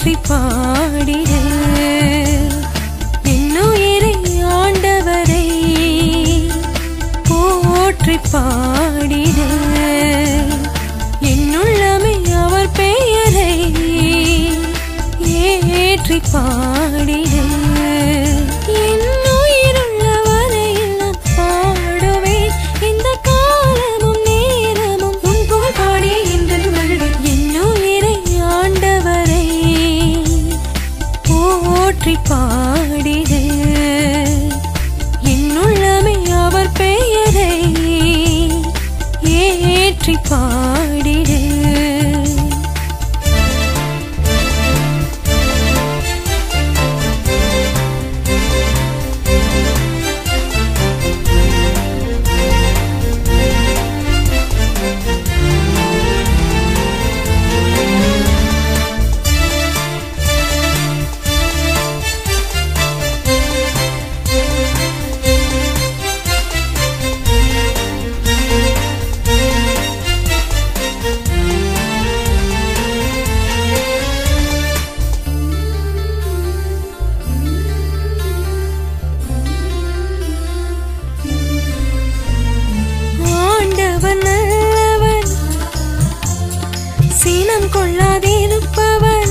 போற்றி பாடிட என்னுயிரை ஆண்டவரை போற்றி பாடிட என்னுள்ளமே அவர் பெயரை ஏற்றி பாடிட என் உயிருள்ள வரையில் நான் பாடுவேன் இந்த காலமும் நேரமும் உன் புகழ் பாடி என்றென்று மகிழ்வேன் என் உயிரை ஆண்டவரை போற்றி பாடிட என்னுள்ளமே அவர் பெயரை ஏற்றி பாடிட ஆண்டவன் நல்லவன் சீனம் கொள்ளாதிருப்பவன்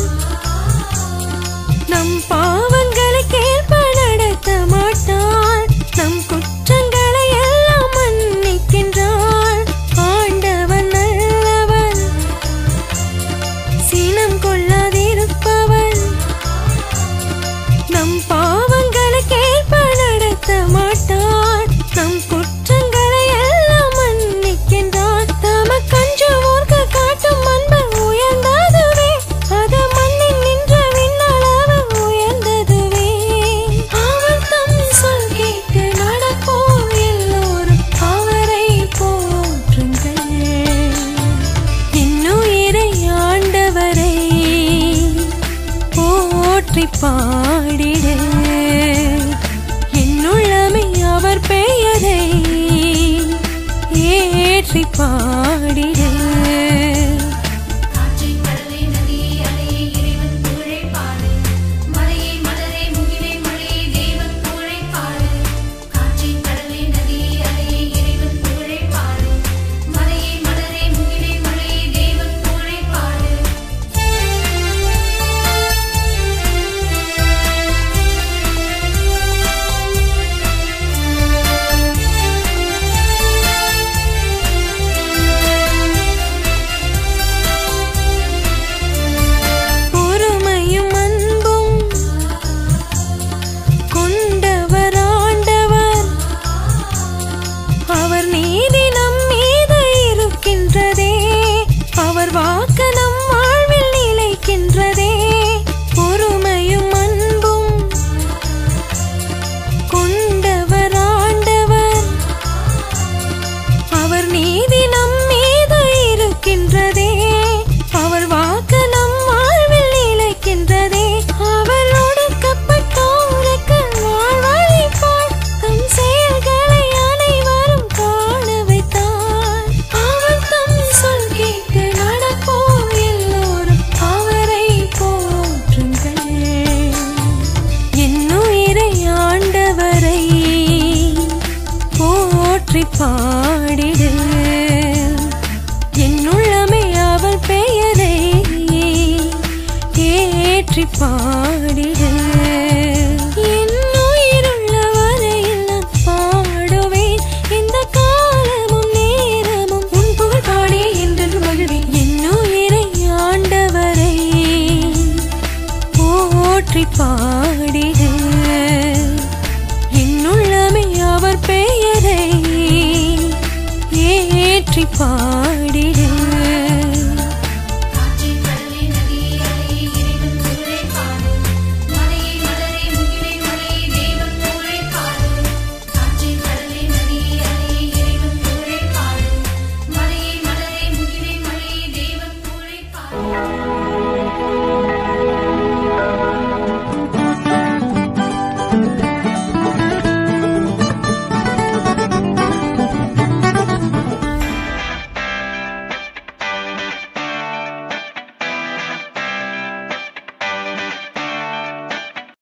நம் பாவங்களை கேட்ப நடத்த மாட்டான் நம் குற்றங்களை எல்லாம் மன்னிக்கின்றான் ஆண்டவன் நல்லவன் சீனம் கொள்ளாதிருப்பவன் நம் பாவங்களை கேட்ப நடத்த மாட்டான் நம் குற்றங்களை எல்லாம் மன்னிக்கின்றான் தமக்கஞ்சுவோர்க்கு காட்டும் அன்பு உயர்ந்ததுவே அது மண்ணில் நின்ற விண்ணளவு உயர்ந்ததுவே அவர் தம் சொல் கேட்டு நடப்போம் எல்லோரும் அவரை போற்றுங்கள் இன்னுயிரை ஆண்டவரை போற்றி பாடிட என்னுள்ளமே அவர் பெயரை ஏற்றி பாடிட காற்றை கடலை நதியை அலையை இறைவன் புகழை பாடு மலையை மலரை முகிலை மழையை தேவன் புகழை பாடு காற்றை கடலை நதியை அலையை இறைவன் புகழை பாடு மலையை மலரை முகிலை மழையை தேவன் புகழை பாடு பொறுமையும் அன்பும் கொண்டவர் ஆண்டவர் அவர் நீதி நம் மீது இருக்கின்றதே அவர் வாக்கு நம் வாழ்வில் நிலைக்கின்றதே பொறுமையும் அன்பும் கொண்டவர் ஆண்டவர் அவர் நீதி நம் மீது இருக்கின்றதே அவர் வாக்கு நம் வாழ்வில் நிலைக்கின்றதே அவர் ஒடுக்கப்பட்டோருக்கு வாழ்வழிப்பார் தம் செயல்களை அனைவரும் காண வைத்தார் அவர் தம் சொல் கேட்டு நடப்போம் எல்லோரும் அவரை போற்றுங்கள் என்னுயிரை ஆண்டவரை போற்றி பாடிட என்னுள்ளமே அவர் பெயரை ஏற்றி பாடிட என் உயிருள்ள வரையில் நான் பாடுவேன் இந்த காலமும் நேரமும் உன் புகழ் பாடி என்றென்று மகிழ்வேன் என் உயிரை ஆண்டவரை போற்றி பாடிட என்னுள்ளமே அவர் பெயரை ஏற்றி பாடிட